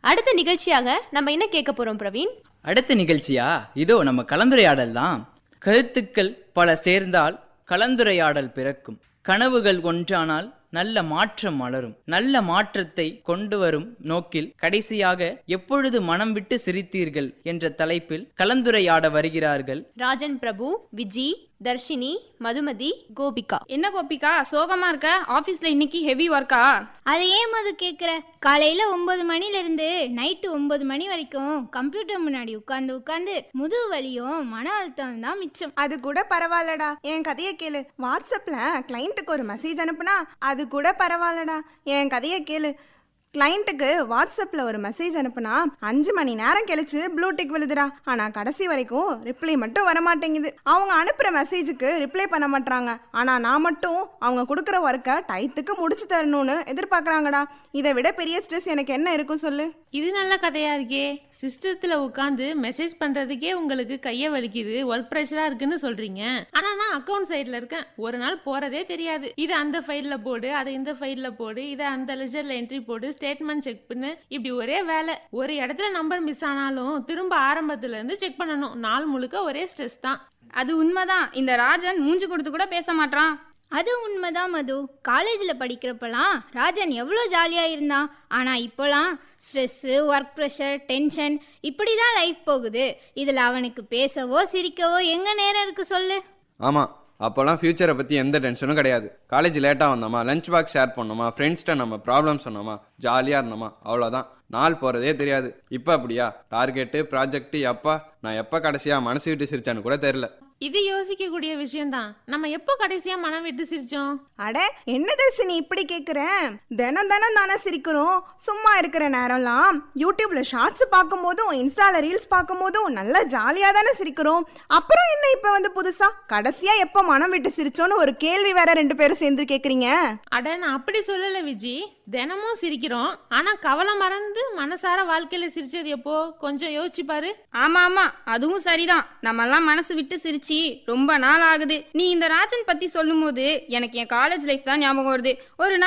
அடுத்த நிகழ்ச்சியாக நம்ம என்ன கேட்க போறோம் பிரவீன் அடுத்த நிகழ்ச்சியா இதோ நம்ம கலந்துரையாடல் தான் கருத்துக்கள் பல சேர்ந்தால் கலந்துரையாடல் பிறக்கும் கனவுகள் ஒன்றானால் நல்ல மாற்றம் மலரும் நல்ல மாற்றத்தை கொண்டு வரும் நோக்கில் கடைசியாக எப்பொழுது மனம் விட்டு சிரித்தீர்கள் என்ற தலைப்பில் கலந்துரையாட வருகிறார்கள் ராஜன் பிரபு விஜி தர்ஷினி மதுமதி கோபிகா என்ன கோபிகா சோகமா இருக்க ஆபீஸ்ல இன்னைக்கு ஹெவி ஒர்க்கா அதை ஏன் மது கேட்குற காலையில் ஒம்பது மணிலேருந்து நைட்டு ஒம்பது மணி வரைக்கும் கம்ப்யூட்டர் முன்னாடி உட்காந்து உட்காந்து முதுகு வலியும் மன அழுத்தம் தான் மிச்சம் அது கூட பரவாயில்லடா என் கதையை கேளு வாட்ஸ்அப்ல கிளைண்ட்டுக்கு ஒரு மெசேஜ் அனுப்புனா அது கூட பரவாயில்லடா என் கதையை கேளு கிளைண்ட்டுக்கு வாட்ஸ்அப்பில் ஒரு மெசேஜ் அனுப்புனா அஞ்சு மணி நேரம் கழிச்சு ப்ளூ டிக் விழுதுடா ஆனால் கடைசி வரைக்கும் ரிப்ளை மட்டும் வர மாட்டேங்குது அவங்க அனுப்புகிற மெசேஜுக்கு ரிப்ளை பண்ண மாட்றாங்க ஆனால் நான் மட்டும் அவங்க கொடுக்குற ஒர்க்கை டயத்துக்கு முடிச்சு தரணும்னு எதிர்பார்க்குறாங்கடா இதை விட பெரிய ஸ்ட்ரெஸ் எனக்கு என்ன இருக்கும் சொல்லு இது நல்ல கதையா இருக்கே சிஸ்டத்துல உட்காந்து மெசேஜ் பண்றதுக்கே உங்களுக்கு கைய வலிக்குது ஒர்க் ப்ரெஷரா இருக்குன்னு சொல்றீங்க ஆனா நான் அக்கவுண்ட் சைட்ல இருக்கேன் ஒரு நாள் போறதே தெரியாது இது அந்த ஃபைல்ல போடு அதை இந்த ஃபைல்ல போடு இதை அந்த லெஜர்ல என்ட்ரி போடு ஸ்டேட்மெண்ட் செக் பண்ணு இப்படி ஒரே வேலை ஒரு இடத்துல நம்பர் மிஸ் ஆனாலும் திரும்ப ஆரம்பத்துல இருந்து செக் பண்ணணும் நாள் முழுக்க ஒரே ஸ்ட்ரெஸ் தான் அது உண்மைதான் இந்த ராஜன் மூஞ்சி கொடுத்து கூட பேச மாட்றான் அது உண்மைதான் மது காலேஜில் படிக்கிறப்பலாம் ராஜன் எவ்வளோ ஜாலியாக இருந்தான் ஆனால் இப்போலாம் ஸ்ட்ரெஸ்ஸு ஒர்க் ப்ரெஷர் டென்ஷன் இப்படி தான் லைஃப் போகுது இதில் அவனுக்கு பேசவோ சிரிக்கவோ எங்கே நேரம் இருக்கு சொல்லு ஆமாம் அப்போல்லாம் ஃப்யூச்சரை பற்றி எந்த டென்ஷனும் கிடையாது காலேஜ் லேட்டாக வந்தோமா லஞ்ச் பாக்ஸ் ஷேர் பண்ணோமா ஃப்ரெண்ட்ஸ்கிட்ட நம்ம ப்ராப்ளம் சொன்னோமா ஜாலியாக இருந்தோமா அவ்வளோதான் நாள் போகிறதே தெரியாது இப்போ அப்படியா டார்கெட்டு ப்ராஜெக்ட்டு எப்பா நான் எப்போ கடைசியாக மனசு விட்டு சிரிச்சான்னு கூட தெரில இது யோசிக்க கூடிய விஷயம்தான் நம்ம எப்போ கடைசியா மனம் விட்டு சிரிச்சோம் அட என்ன தர்ஷினி இப்படி கேட்குற தினம் தினம் தானே சிரிக்கிறோம் சும்மா இருக்கிற நேரம்லாம் யூடியூப்ல ஷார்ட்ஸ் பார்க்கும்போதும் இன்ஸ்டால ரீல்ஸ் பார்க்கும்போதும் நல்லா ஜாலியாக தானே சிரிக்கிறோம் அப்புறம் என்ன இப்போ வந்து புதுசா கடைசியா எப்போ மனம் விட்டு சிரிச்சோன்னு ஒரு கேள்வி வேற ரெண்டு பேரும் சேர்ந்து கேட்குறீங்க அட நான் அப்படி சொல்லல விஜி தினமும் சிரிக்கிறோம் ஆனா கவலை மறந்து மனசார வாழ்க்கையில சிரிச்சது எப்போ கொஞ்சம் யோசிச்சு பாரு ஆமா ஆமா அதுவும் சரிதான் நம்ம எல்லாம் மனசு விட்டு சிரிச்சு ரொம்ப நாள் ஆகுது நீ இந்த ராஜன் பத்தி சொல்லும் போது எனக்கு என் காலேஜ் லைஃப் தான் ஞாபகம் வருது ஒரு நாள்